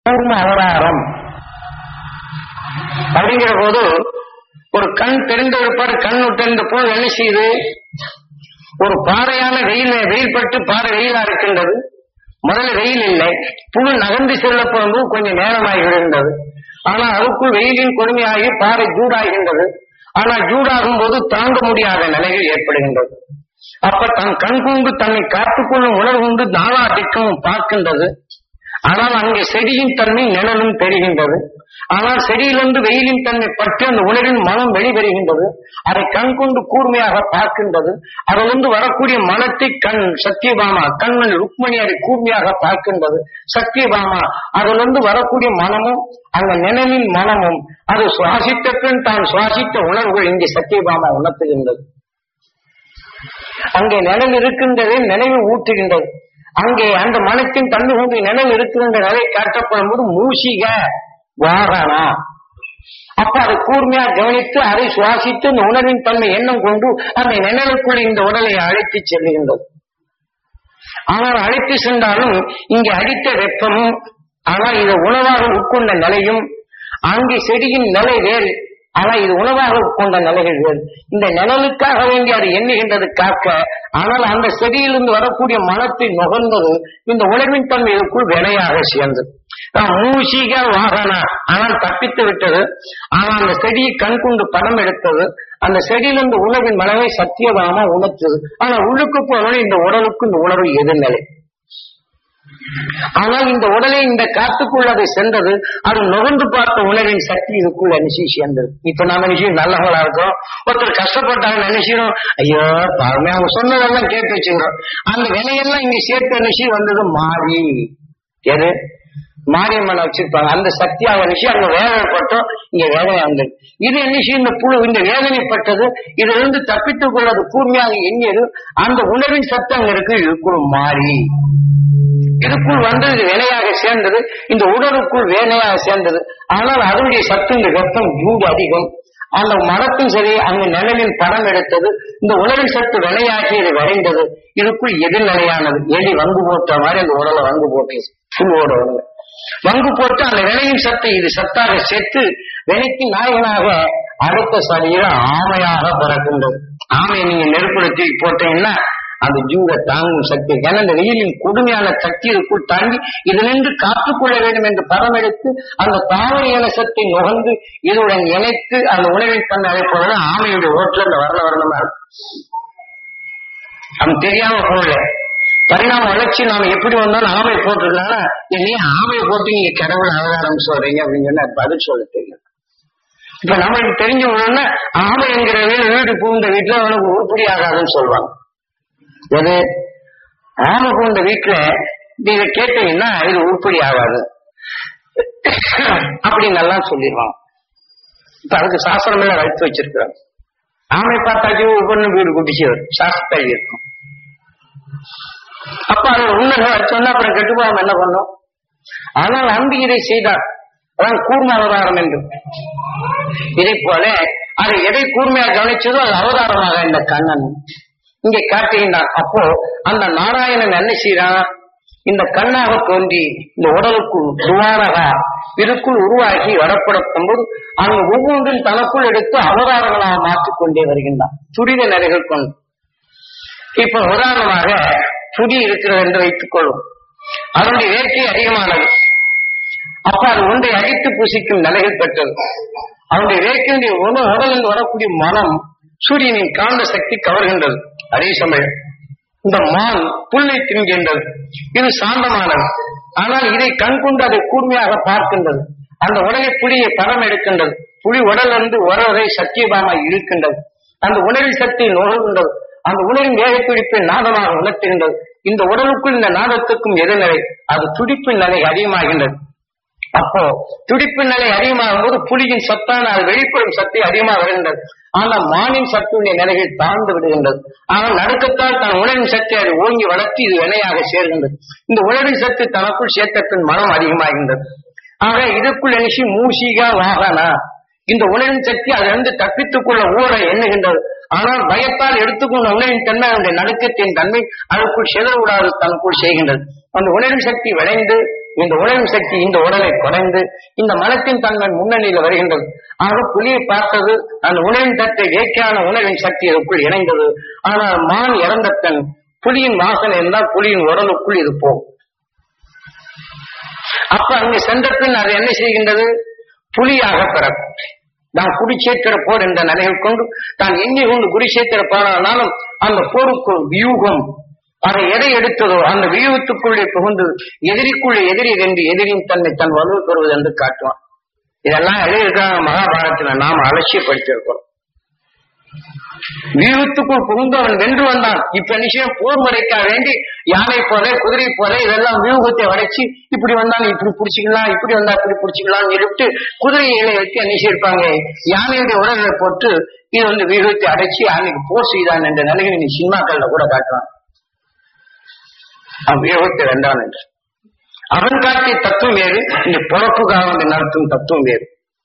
கூர்ம அவதாரம் அப்படிங்கிற போது ஒரு கண் தெரிந்த இருப்பார் கண் தெரிந்த போது என்ன செய்யுது ஒரு பாறையான வெயில் வெயில் பட்டு பாறை வெயிலா இருக்கின்றது முதல்ல வெயில் இல்லை புழு நகர்ந்து செல்ல போகும்போது கொஞ்சம் நேரமாகி விடுகின்றது ஆனால் அதுக்குள் வெயிலின் கொடுமையாகி பாறை ஜூடாகின்றது ஆனால் ஜூடாகும் போது தாங்க முடியாத நிலையில் ஏற்படுகின்றது அப்ப தன் கண் கொண்டு தன்னை காத்துக்கொள்ளும் உணர்வு கொண்டு நாலா திக்கமும் பார்க்கின்றது ஆனால் அங்கே செடியின் தன்மை நிழலும் தெரிகின்றது ஆனால் செடியிலிருந்து வெயிலின் தன்மை பற்றி அந்த உணரின் மனம் வெளிவருகின்றது அதை கண் கொண்டு கூர்மையாக பார்க்கின்றது அதிலிருந்து வரக்கூடிய மனத்தை கண் சத்தியபாமா கண்மணி ருக்மணி அதை கூர்மையாக பார்க்கின்றது சத்தியபாமா அதிலிருந்து வரக்கூடிய மனமும் அந்த நிழலின் மனமும் அது சுவாசித்த பின் தான் சுவாசித்த உணர்வுகள் இங்கே சத்தியபாமா உணர்த்துகின்றது அங்கே நிழல் இருக்கின்றது நினைவு ஊட்டுகின்றது அங்கே அந்த மனத்தின் தன்மை கொண்டு நினைவு இருக்கின்ற நிலை காட்டப்படும் போது மூசிக வாரணா அப்ப அதை கூர்மையா கவனித்து அதை சுவாசித்து இந்த உணர்வின் தன்மை எண்ணம் கொண்டு அந்த நினைவுக்குள் இந்த உடலை அழைத்து செல்லுகின்றது ஆனால் அழைத்து சென்றாலும் இங்கே அடித்த வெப்பமும் ஆனால் இது உணவாக உட்கொண்ட நிலையும் அங்கே செடியின் நிலை வேறு ஆனா இது உணவாக உட்கொண்ட நிலைகள் வேறு இந்த நிழலுக்காக வேண்டி அது எண்ணுகின்றது காக்க ஆனால் அந்த செடியிலிருந்து வரக்கூடிய மனத்தை நுகர்ந்தது இந்த உணர்வின் தன்மை இதுக்குள் வினையாக சேர்ந்தது மூசிக வாகனா ஆனால் தப்பித்து விட்டது ஆனால் அந்த செடியை கண் கொண்டு படம் எடுத்தது அந்த செடியிலிருந்து உணவின் மனதை சத்தியதாமா உணர்த்தது ஆனா உள்ளுக்கு போனோட இந்த உடலுக்கு இந்த உணர்வு எதிர்நிலை ஆனால் இந்த உடலை இந்த காத்துக்குள் அதை சென்றது அது நுகர்ந்து பார்த்த உணவின் சக்தி இதுக்குள் அனுசி சேர்ந்தது இப்ப நாம நிச்சயம் நல்லவங்களா இருக்கோம் ஒருத்தர் கஷ்டப்பட்டாங்க நினைச்சிடும் ஐயோ பாருமே அவங்க சொன்னதெல்லாம் கேட்டு வச்சுக்கிறோம் அந்த விலையெல்லாம் இங்க சேர்த்து அனுசி வந்தது மாறி எது மாரியம்மன் வச்சிருப்பாங்க அந்த சக்தியாக நிச்சயம் அங்க வேதனைப்பட்டோம் இங்க வேதனை வந்தது இது நிச்சயம் இந்த புழு இந்த வேதனைப்பட்டது இதுல இருந்து தப்பித்துக் கொள்வது கூர்மையாக எண்ணியது அந்த உணவின் சத்து அங்க இருக்கு இதுக்குள் மாறி இதுக்குள் வந்து இது வினையாக சேர்ந்தது இந்த உடலுக்குள் வேனையாக சேர்ந்தது ஆனால் அதனுடைய சத்து இந்த வெப்பம் ஜூடு அதிகம் அந்த மரத்தும் சரி அங்கு நிழலின் படம் எடுத்தது இந்த உணவின் சத்து வினையாகி இது வரைந்தது இதுக்குள் எதிர்நிலையானது எலி வங்கு போட்ட மாதிரி அந்த உடலை வங்கு போட்டு புல்லோட உடலை வங்கு போட்டு அந்த வினையின் சத்தை இது சத்தாக சேர்த்து வினைக்கு நாயகனாக அடுத்த சரீரம் ஆமையாக பிறக்கின்றது ஆமையை நீங்க நெருப்புல போட்டீங்கன்னா அந்த ஜூட தாங்கும் சக்தி ஏன்னா இந்த வெயிலின் கொடுமையான சக்தி இதுக்குள் தாங்கி இதிலிருந்து காத்துக்கொள்ள வேண்டும் என்று படம் எடுத்து அந்த தாவர இனசத்தை நுகர்ந்து இதுடன் இணைத்து அந்த உணவின் தன்னை அழைப்பது ஆமையுடைய ஓட்டுல அந்த வரல வரணுமா அவன் தெரியாம போகல பரிணாம வளர்ச்சி நாம எப்படி வந்தாலும் ஆமை போட்டிருக்காங்கன்னா நீ ஆமையை போட்டு நீங்க கடவுள் அவதாரம் சொல்றீங்க அப்படின்னு சொன்னா பதில் சொல்ல தெரியும் இப்ப நம்மளுக்கு தெரிஞ்ச உடனே ஆமை என்கிற வீடு வீடு பூந்த வீட்டுல அவனுக்கு உருப்படி ஆகாதுன்னு சொல்லுவாங்க எது ஆமை பூந்த வீட்டுல நீங்க கேட்டீங்கன்னா இது உருப்படி ஆகாது அப்படின்னு எல்லாம் சொல்லிடுவாங்க இப்ப அதுக்கு சாஸ்திரம் எல்லாம் வளர்த்து வச்சிருக்கிறாங்க ஆமை பார்த்தாச்சும் ஒவ்வொன்றும் வீடு குட்டிச்சு சாஸ்திரத்தை இருக்கும் அப்ப அது உண்மைகளை வச்சோன்னா அப்புறம் கெட்டு போகாம என்ன பண்ணும் ஆனால் அன்பு இதை செய்தார் அதான் கூர்ம அவதாரம் என்று இதை போல அதை எதை கூர்மையாக கவனிச்சதோ அது அவதாரமாக இந்த கண்ணன் இங்கே காட்டுகின்றான் அப்போ அந்த நாராயணன் என்ன செய்யறான் இந்த கண்ணாக தோன்றி இந்த உடலுக்குள் துவாரக இதுக்குள் உருவாகி வரப்படும் போது அங்கு ஒவ்வொன்றும் தனக்குள் எடுத்து அவதாரங்களாக மாற்றிக்கொண்டே வருகின்றான் துரித நிலைகள் கொண்டு இப்ப உதாரணமாக துடி இருக்கிறது என்று வைத்துக் கொள்வோம் அதனுடைய வேட்கை அதிகமானது அப்ப அது ஒன்றை அடித்து புசிக்கும் நிலைகள் பெற்றது அவனுடைய வேட்கையுடைய உணவு உடலில் வரக்கூடிய மனம் சூரியனின் காந்த சக்தி கவர்கின்றது அதே சமயம் இந்த மான் புல்லை தின்கின்றது இது சாந்தமானது ஆனால் இதை கண் கொண்டு அதை கூர்மையாக பார்க்கின்றது அந்த உடலை புலியை படம் எடுக்கின்றது புலி உடலிருந்து உறவரை சத்தியபாமா இருக்கின்றது அந்த உணரின் சக்தி நுகர்கின்றது அந்த உணரின் வேகப்பிடிப்பை நாதமாக உணர்த்துகின்றது இந்த உடலுக்குள் இந்த நாதத்துக்கும் எதிர்நிலை அது துடிப்பின் நிலை அதிகமாகின்றது அப்போ துடிப்பின் நிலை அதிகமாகும் போது புலியின் சத்தான அது வெளிப்படும் சக்தி அதிகமாக வருகின்றது ஆனால் மானின் சக்தியுடைய நிலைகள் தாழ்ந்து விடுகின்றது ஆனால் நடுக்கத்தால் தன் உணரின் சக்தி அதை ஓங்கி வளர்த்தி இது வினையாக சேர்கின்றது இந்த உணரின் சக்தி தனக்குள் சேர்த்தத்தின் மனம் அதிகமாகின்றது ஆக இதுக்குள் நினைச்சு மூசிகா வாகனா இந்த உணவின் சக்தி அதிலிருந்து தப்பித்துக் கொள்ள ஊற எண்ணுகின்றது ஆனால் பயத்தால் எடுத்துக்கொண்ட உணவின் தன்மை அதனுடைய நடுக்கத்தின் தன்மை அதற்குள் செதற விடாது தனக்குள் செய்கின்றது அந்த உணரும் சக்தி விளைந்து இந்த உணரும் சக்தி இந்த உடலை குறைந்து இந்த மனத்தின் தன்மை முன்னணியில் வருகின்றது ஆக புலியை பார்த்தது அந்த உணவின் தட்டை இயற்கையான உணவின் சக்தி இதற்குள் இணைந்தது ஆனால் மான் இறந்த தன் புலியின் வாசனை இருந்தால் புலியின் உடலுக்குள் இது போகும் அப்ப அங்கு சென்ற பின் அது என்ன செய்கின்றது புலியாக பிறக்கும் நான் குடிச்சேத்திர போர் என்ற நிலையில் கொண்டு தான் எண்ணி கொண்டு குடிச்சேத்திர போனாலும் அந்த போருக்கு வியூகம் அதை எதை எடுத்ததோ அந்த வியூகத்துக்குள்ளே புகுந்து எதிரிக்குள்ளே எதிரி என்று எதிரின் தன்னை தன் வலு பெறுவது என்று காட்டுவான் இதெல்லாம் எழுதியிருக்காங்க மகாபாரதத்துல நாம் அலட்சியப்படுத்தியிருக்கிறோம் வியூகத்துக்குள் புகுந்து அவன் வென்று வந்தான் இப்ப நிச்சயம் போர் முறைக்காக வேண்டி யானை போல குதிரை போல இதெல்லாம் வியூகத்தை வளைச்சு இப்படி வந்தாலும் இப்படி பிடிச்சிக்கலாம் இப்படி வந்தா இப்படி பிடிச்சிக்கலாம்னு சொல்லிட்டு குதிரை இலை வச்சு அனுப்பிச்சிருப்பாங்க யானையுடைய உடலை போட்டு இது வந்து வியூகத்தை அடைச்சு அன்னைக்கு போர் செய்தான் என்ற நிலையில் நீ சினிமாக்கள்ல கூட காட்டுறான் அவன் வியூகத்தை வென்றான் என்று அவன் காட்டிய தத்துவம் வேறு இந்த பொழப்புக்காக வந்து நடத்தும் தத்துவம் வேறு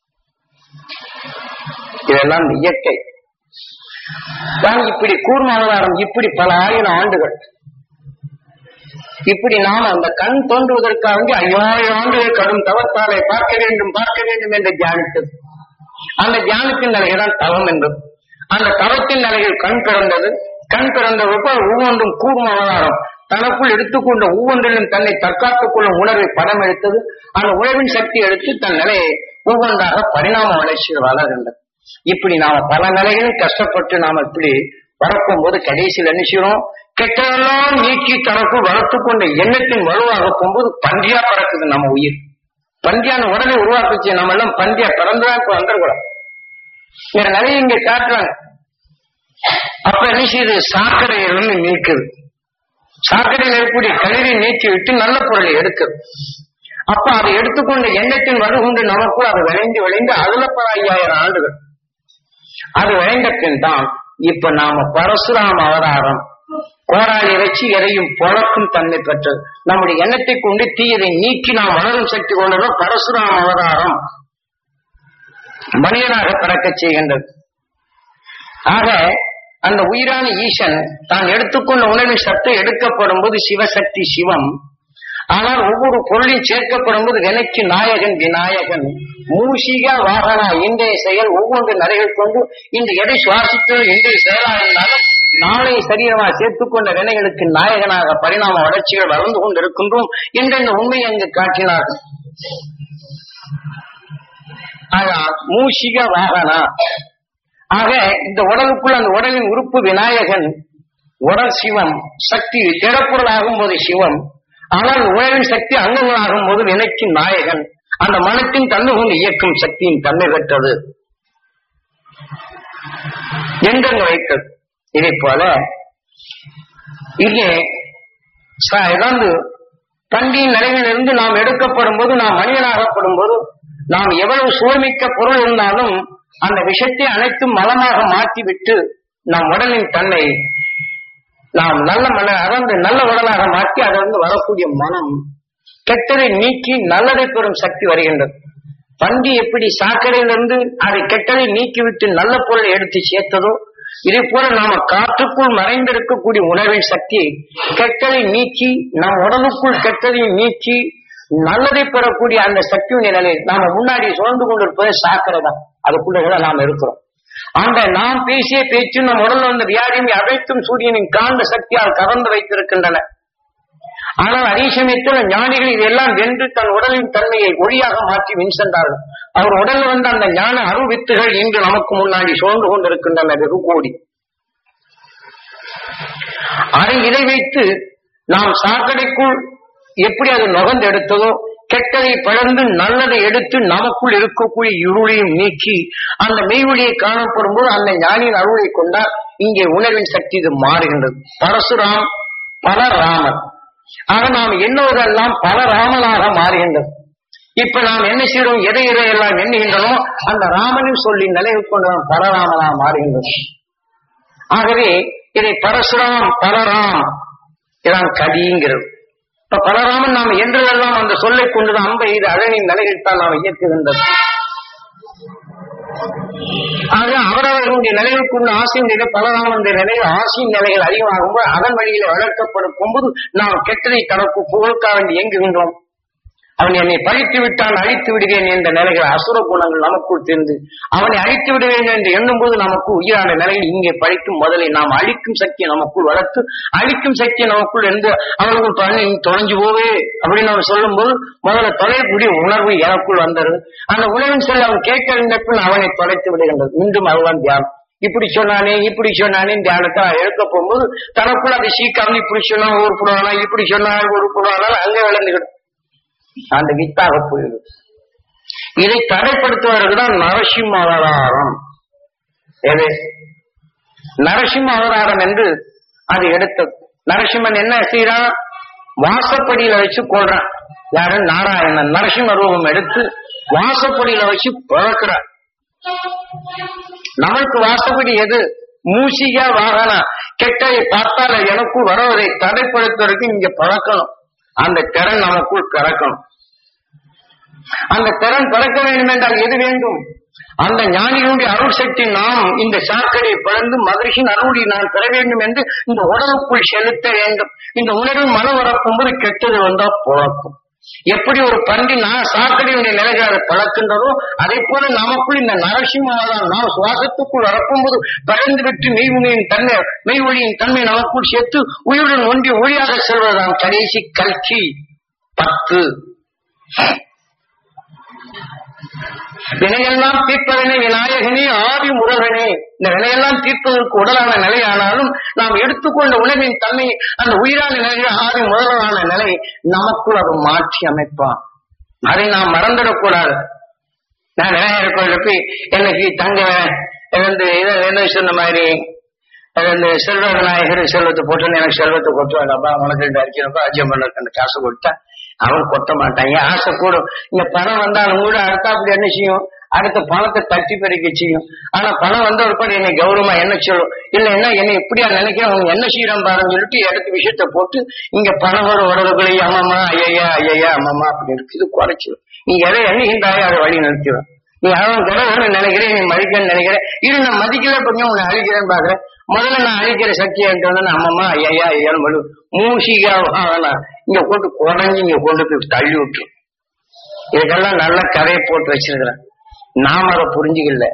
இதெல்லாம் இந்த இயற்கை தான் இப்படி கூர்ம அவதாரம் இப்படி பல ஆயிரம் ஆண்டுகள் இப்படி நாம் அந்த கண் தோன்றுவதற்காக வேண்டி ஐயாயிரம் ஆண்டுகள் கடும் தவத்தாலை பார்க்க வேண்டும் பார்க்க வேண்டும் என்று தியானித்தது அந்த தியானத்தின் நிலைதான் தவம் என்பது அந்த தவத்தின் நிலையில் கண் பிறந்தது கண் பிறந்த ஒவ்வொன்றும் கூர்ம அவதாரம் தனக்குள் எடுத்துக்கொண்ட ஒவ்வொன்றிலும் தன்னை தற்காத்துக் கொள்ளும் உணர்வை படம் எடுத்தது அந்த உணர்வின் சக்தி எடுத்து தன் நிலையை ஒவ்வொன்றாக பரிணாம வளர்ச்சியில் வளர்கின்றது இப்படி நாம பல நிலைகளில் கஷ்டப்பட்டு நாம இப்படி பறக்கும் போது கடைசியில் என்ன செய்யறோம் கெட்டதெல்லாம் நீக்கி தனக்கு வளர்த்து கொண்ட எண்ணத்தின் வலுவாக போகும்போது பன்றியா பறக்குது நம்ம உயிர் பந்தியான உடலை உருவாக்குச்சு நம்ம எல்லாம் பந்தியா பிறந்துதான் இப்ப வந்துடக்கூடாது வேற நிலையை இங்க காட்டுறாங்க அப்ப என்ன செய்யுது சாக்கடையிலிருந்து நீக்குது சாக்கடையில் இருக்கக்கூடிய கழிவை நீக்கி விட்டு நல்ல பொருளை எடுக்குது அப்ப அதை எடுத்துக்கொண்ட எண்ணத்தின் வருகொண்டு நமக்குள் அது விளைந்து விளைந்து அதுல பல ஐயாயிரம் ஆண்டுகள் அது விளைந்த பின் தான் இப்ப நாம பரசுராம அவதாரம் கோடாலி வச்சு எதையும் பொழக்கும் தன்மை பெற்றது நம்முடைய எண்ணத்தை கொண்டு தீயதை நீக்கி நாம் வளரும் சக்தி கொண்டதும் பரசுராம அவதாரம் மனிதனாக பிறக்கச் செய்கின்றது ஆக அந்த உயிரான ஈசன் தான் எடுத்துக்கொண்ட உணவின் சத்து எடுக்கப்படும் போது சிவசக்தி சிவம் ஆனால் ஒவ்வொரு பொருளையும் சேர்க்கப்படும் போது வினைக்கு நாயகன் விநாயகன் மூஷிக வாகனா இன்றைய செயல் ஒவ்வொன்று நடைகள் கொண்டு இன்று எதை சுவாசித்தது இன்றைய செயலாக இருந்தாலும் நாளை சரீரமாக சேர்த்துக்கொண்ட வினைகளுக்கு நாயகனாக பரிணாம வளர்ச்சிகள் வளர்ந்து கொண்டிருக்கின்றோம் என்ற இந்த உண்மையை அங்கு காட்டினார்கள் ஆனால் மூஷிக வாகனா ஆக இந்த உடலுக்குள் அந்த உடலின் உறுப்பு விநாயகன் உடல் சிவம் சக்தி திடப்பொருள் ஆகும் போது சிவம் ஆனால் உணவின் சக்தி அங்கங்களாகும் போது நினைக்கும் நாயகன் அந்த மனத்தின் தன்மை கொண்டு இயக்கும் சக்தியின் தன்மை பெற்றது எங்கெங்க வைத்தது இதை போல இங்கே ச- ஏதாவது பண்டியின் நிலையிலிருந்து நாம் எடுக்கப்படும் போது நாம் மனிதனாகப்படும் போது நாம் எவ்வளவு சுவைமிக்க பொருள் இருந்தாலும் அந்த விஷத்தை அனைத்தும் மலமாக மாற்றிவிட்டு நம் உடலின் தன்னை நாம் நல்ல மன அதாவது நல்ல உடலாக மாற்றி அதிலிருந்து வரக்கூடிய மனம் கெட்டதை நீக்கி நல்லதை பெறும் சக்தி வருகின்றது பன்றி எப்படி சாக்கடையிலிருந்து அதை கெட்டதை நீக்கிவிட்டு நல்ல பொருளை எடுத்து சேர்த்ததோ இதே போல நாம காற்றுக்குள் மறைந்திருக்கக்கூடிய உணவின் சக்தியை கெட்டதை நீக்கி நம் உடலுக்குள் கெட்டதை நீக்கி நல்லதை பெறக்கூடிய அந்த சக்தியின் நிலை நாம முன்னாடி சுழந்து கொண்டிருப்பது சாக்கடை தான் அதுக்குள்ள நாம் இருக்கிறோம் அந்த நாம் பேசிய பேச்சு நம் உடல் வந்த வியாதியை அனைத்தும் சூரியனின் காந்த சக்தியால் கவர்ந்து வைத்திருக்கின்றன ஆனால் அதே சமயத்தில் ஞானிகள் இதெல்லாம் வென்று தன் உடலின் தன்மையை ஒளியாக மாற்றி மின் சென்றார்கள் அவர் உடல் வந்த அந்த ஞான அருவித்துகள் இன்று நமக்கு முன்னாடி சோர்ந்து கொண்டிருக்கின்றன வெகு கோடி அதை இதை வைத்து நாம் சாக்கடைக்குள் எப்படி அது நுகர்ந்து எடுத்ததோ கெட்டதை பிளந்து நல்லதை எடுத்து நமக்குள் இருக்கக்கூடிய இருளையும் நீக்கி அந்த மெய்வழியை காணப்படும் போது அந்த ஞானியின் அருளை கொண்டால் இங்கே உணர்வின் சக்தி இது மாறுகின்றது பரசுராம் பல ராமர் ஆக நாம் எண்ணுவதெல்லாம் பல ராமனாக மாறுகின்றது இப்ப நாம் என்ன செய்கிறோம் எதை எதையெல்லாம் எண்ணுகின்றனோ அந்த ராமனின் சொல்லி நிலைவு கொண்டு நாம் பலராமனாக மாறுகின்றது ஆகவே இதை பரசுராம் பலராம் இதான் கதிங்கிறது இப்ப பலராமன் நாம் என்றெல்லாம் அந்த சொல்லை கொண்டுதான் அம்பை இது அழகின் நிலையில்தான் நாம் இயக்குகின்றது ஆக அவரவர்களுடைய நிலைகளுக்குள்ள ஆசையின் நிலை பலராமனுடைய நிலையில் ஆசையின் நிலைகள் அதிகமாகும் போது அதன் வழியில வளர்க்கப்படும் போது நாம் கெட்டதை தனக்கு புகழ்க்க வேண்டி இயங்குகின்றோம் அவன் என்னை பழித்து விட்டான் அழித்து விடுவேன் என்ற நிலைகள் அசுர குணங்கள் நமக்குள் தெரிந்து அவனை அழித்து விடுவேன் என்று எண்ணும் போது நமக்கு உயிரான நிலையில் இங்கே பழிக்கும் முதலில் நாம் அழிக்கும் சக்தியை நமக்குள் வளர்த்து அழிக்கும் சக்தியை நமக்குள் இருந்து அவனுக்குள் பண்ணி தொலைஞ்சு போவே அப்படின்னு அவன் சொல்லும் போது முதல்ல தொலைக்கூடிய உணர்வு எனக்குள் வந்தது அந்த உணர்வின் சொல்லி அவன் கேட்கின்ற பின் அவனை தொலைத்து விடுகின்றது மீண்டும் அதுதான் தியானம் இப்படி சொன்னானே இப்படி சொன்னானே தியானத்தை எடுக்க போகும்போது தனக்குள்ள அதை சீக்காமல் இப்படி சொன்னா உருப்படுவானா இப்படி சொன்னா உருப்படுவானா அங்க விளந்துக்கிடும் அந்த வித்தாக போயிடும் இதை தடைப்படுத்துவதற்கு தான் நரசிம்ம அவதாரம் எது நரசிம்ம அவதாரம் என்று அது எடுத்தது நரசிம்மன் என்ன செய்யறான் வாசப்படியில வச்சு கொள்றான் யாரு நாராயணன் நரசிம்ம ரூபம் எடுத்து வாசப்படியில வச்சு பிறக்கிறார் நமக்கு வாசப்படி எது மூசிக வாகனா கெட்டதை பார்த்தால் எனக்குள் வருவதை தடைப்படுத்துவதற்கு இங்க பழக்கணும் அந்த திறன் நமக்குள் பிறக்கணும் அந்த திறன் பிறக்க வேண்டும் என்றால் எது வேண்டும் அந்த ஞானிகளுடைய அருள் சக்தி நாம் இந்த சாக்கடையை பிளந்து மகிழ்ச்சியின் அருளை நான் பெற வேண்டும் என்று இந்த உடலுக்குள் செலுத்த வேண்டும் இந்த உணர்வு மனம் வரப்பும் போது கெட்டது வந்தா பிறக்கும் எப்படி ஒரு பன்றி நான் சாக்கடையுடைய நிலைகளை அதை பழக்கின்றதோ அதே போல நமக்குள் இந்த நரசிம்மாதான் நாம் சுவாசத்துக்குள் வரப்பும்போது பறந்து விட்டு மெய்வுமையின் தன்மை மெய் ஒளியின் தன்மை நமக்குள் சேர்த்து உயிருடன் ஒன்றி ஒளியாக செல்வதுதான் கடைசி கல்கி பத்து வினையெல்லாம் தீர்ப்பதனே விநாயகனே ஆதி முருகனே இந்த வினையெல்லாம் தீர்ப்பதற்கு உடலான நிலையானாலும் நாம் எடுத்துக்கொண்ட உணவின் தன்மை அந்த உயிரான நிலை ஆதி முதலான நிலை நமக்குள் அது மாற்றி அமைப்பான் அதை நாம் மறந்துடக்கூடாது நான் விநாயகர் கோயில போய் எனக்கு தங்க வந்து இதை என்ன சொன்ன மாதிரி இந்த செல்வ விநாயகர் செல்வத்தை போட்டு எனக்கு செல்வத்தை கொட்டுவாங்கப்பா உனக்கு ரெண்டு அரிக்கிறப்ப அஜயம் பண்ண காசு கொடுத்தா அவன் கொட்ட மாட்டான் ஏன் ஆசை கூடும் இந்த பணம் வந்தாலும் கூட அடுத்த அப்படி என்ன செய்யும் அடுத்த பணத்தை தட்டி பறிக்க செய்யும் ஆனா பணம் வந்த ஒரு என்னை கௌரவமா என்ன சொல்லும் இல்லைன்னா என்னை இப்படியா நினைக்கிறேன் அவங்க என்ன செய்யறான் பாருன்னு சொல்லிட்டு இடத்து விஷயத்த போட்டு இங்க பணம் வர உடலுக்குள்ளே அம்மாமா ஐயா ஐயா அம்மாமா அப்படி இருக்கு இது குறைச்சிடும் நீ எதை எண்ணுகின்றாயோ அதை வழி நிறுத்திடும் நீ அவன் கடவுள் நினைக்கிறேன் நீ மதிக்கன்னு நினைக்கிறேன் இரு நான் மதிக்கல கொஞ்சம் உன்னை அழிக்கிறேன்னு பாக்குறேன் முதல்ல நான் அழிக்கிற சக்தி என்கிட்ட வந்து அம்மம்மா ஐயா ஐயான்னு மழு மூசிகா வாங்கலாம் இங்க போட்டு குறைஞ்சி இங்க கொண்டு போய் தள்ளி விட்டுரும் இதுக்கெல்லாம் நல்ல கதையை போட்டு வச்சிருக்கிறேன் நாம் அதை புரிஞ்சுக்கல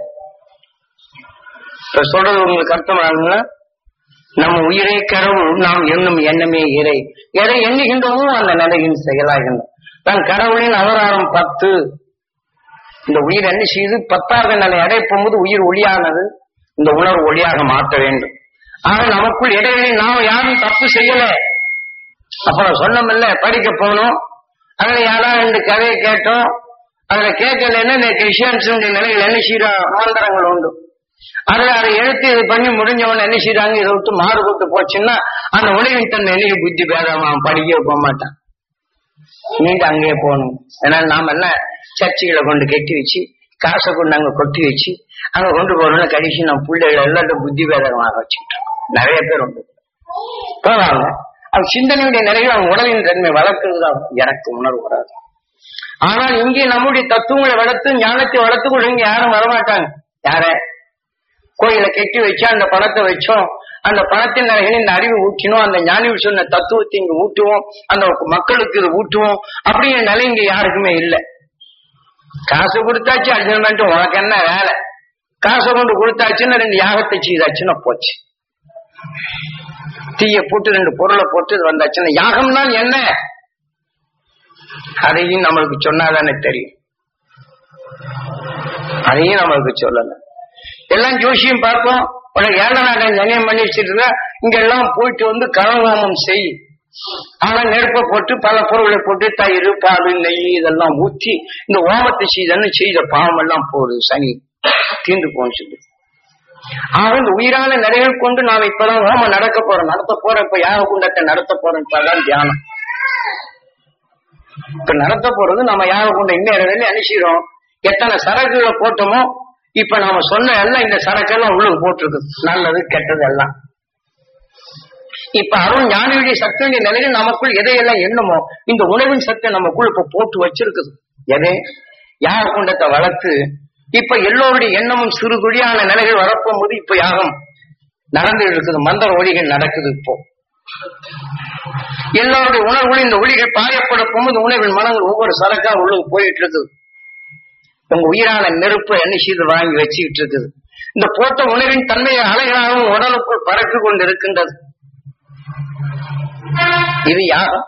இப்ப சொல்றது உங்களுக்கு அர்த்தம் ஆகுங்களா நம்ம உயிரை கடவுள் நாம் எண்ணும் எண்ணமே இறை எதை எண்ணுகின்றோமோ அந்த நிலையின் செயலாகின்றோம் தான் கடவுளின் அவதாரம் பத்து இந்த உயிர் என்ன செய்யுது பத்தாவது நிலை அடைப்பும் போது உயிர் ஒளியானது இந்த உணர்வு ஒளியாக மாற்ற வேண்டும் ஆக நமக்குள் இடைவெளி நாம் யாரும் தப்பு செய்யல அப்புறம் சொன்னோம்ல படிக்க போனோம் அதுல யாரா ரெண்டு கதையை கேட்டோம் அதுல கேட்கலன்னா நேற்று விஷயன்ஸ் நிலையில் என்ன செய்யறோம் மந்திரங்கள் உண்டு அதுல அதை எடுத்து இது பண்ணி முடிஞ்சவன என்ன செய்யறாங்க இதை விட்டு மாறுபட்டு போச்சுன்னா அந்த உலகின் தன்மை என்னைக்கு புத்தி பேதமா படிக்கவே போக மாட்டான் நீங்க அங்கேயே போகணும் ஏன்னா நாம எல்லாம் சர்ச்சுகளை கொண்டு கட்டி வச்சு காசை கொண்டு அங்க கொட்டி வச்சு அங்க கொண்டு போறோம்னா கடைசி நம்ம பிள்ளைகள் எல்லாத்தையும் புத்தி பேதகமாக வச்சுட்டு இருக்கோம். நிறைய பேர் உண்டு போவாங்க அவன் சிந்தனையுடைய நிறைய அவன் உடலின் தன்மை வளர்க்கிறது தான் எனக்கு உணர்வு வராது ஆனால் இங்கே நம்முடைய தத்துவங்களை வளர்த்து ஞானத்தை வளர்த்து கூட இங்க யாரும் வரமாட்டாங்க யார கோயிலை கட்டி வச்சு அந்த பணத்தை வச்சோம் அந்த பணத்தின் நிலைகளை இந்த அறிவு ஊற்றினோம் அந்த ஞானி சொன்ன தத்துவத்தை இங்க ஊட்டுவோம் அந்த மக்களுக்கு இது ஊட்டுவோம் அப்படிங்கிற நிலை இங்க யாருக்குமே இல்லை காசு கொடுத்தாச்சு அட்ஜஸ்ட்மெண்ட் உனக்கு என்ன வேலை காசை கொண்டு கொடுத்தாச்சுன்னு ரெண்டு யாகத்தை செய்தாச்சுன்னா போச்சு தீய போட்டு ரெண்டு பொருளை போட்டு இது வந்தாச்சுன்னா யாகம்னா என்ன அதையும் நம்மளுக்கு சொன்னாதானே தெரியும் அதையும் நம்மளுக்கு சொல்லல எல்லாம் ஜோசியம் பார்ப்போம் உனக்கு ஏழை நாட்கள் நினையம் பண்ணி வச்சுட்டு இருக்க, இங்க எல்லாம் போயிட்டு வந்து கலவாமம் செய் ஆனா நெருப்பை போட்டு பல பொருள்களை போட்டு தயிர் பால் நெய் இதெல்லாம் ஊற்றி இந்த ஓமத்தை செய்தன்னு செய்த பாவம் எல்லாம் போடுது சனி தீர்ந்து போன்னு சொல்லி ஆக இந்த உயிரான நிலைகள் கொண்டு நாம் இப்பதான் ஓமம் நடக்க போறோம் நடத்த போறோம் இப்ப யாக குண்டத்தை நடத்த போறோம் இப்பதான் தியானம் இப்ப நடத்த போறது நம்ம யாக குண்ட இன்னும் அனுப்பிச்சிடும் எத்தனை சரக்குகளை போட்டோமோ இப்ப நாம சொன்ன எல்லாம் இந்த சரக்கெல்லாம் உள்ளுக்கு போட்டிருக்கு நல்லது கெட்டது எல்லாம் இப்ப அருள் ஞானியுடைய சக்தியுடைய நிலையில் நமக்குள் எதையெல்லாம் எண்ணுமோ இந்த உணவின் சக்தி நமக்குள் இப்ப போட்டு வச்சிருக்குது எதை யாக குண்டத்தை வளர்த்து இப்ப எல்லோருடைய எண்ணமும் சிறு குழியான நிலைகள் வரப்போகும்போது இப்ப யாகம் நடந்து இருக்குது மந்திர ஒளிகள் நடக்குது இப்போ எல்லோருடைய உணர்வுகளும் இந்த ஒளிகள் பாயப்பட போகும்போது உணவின் மனங்கள் ஒவ்வொரு சரக்கா உள்ள போயிட்டு இருக்குது உங்க உயிரான நெருப்பை என்ன செய்து வாங்கி வச்சுக்கிட்டு இருக்குது இந்த போட்ட உணவின் தன்மையை அலைகளாகவும் உடலுக்குள் பறக்கு கொண்டு இருக்கின்றது இது யாகம்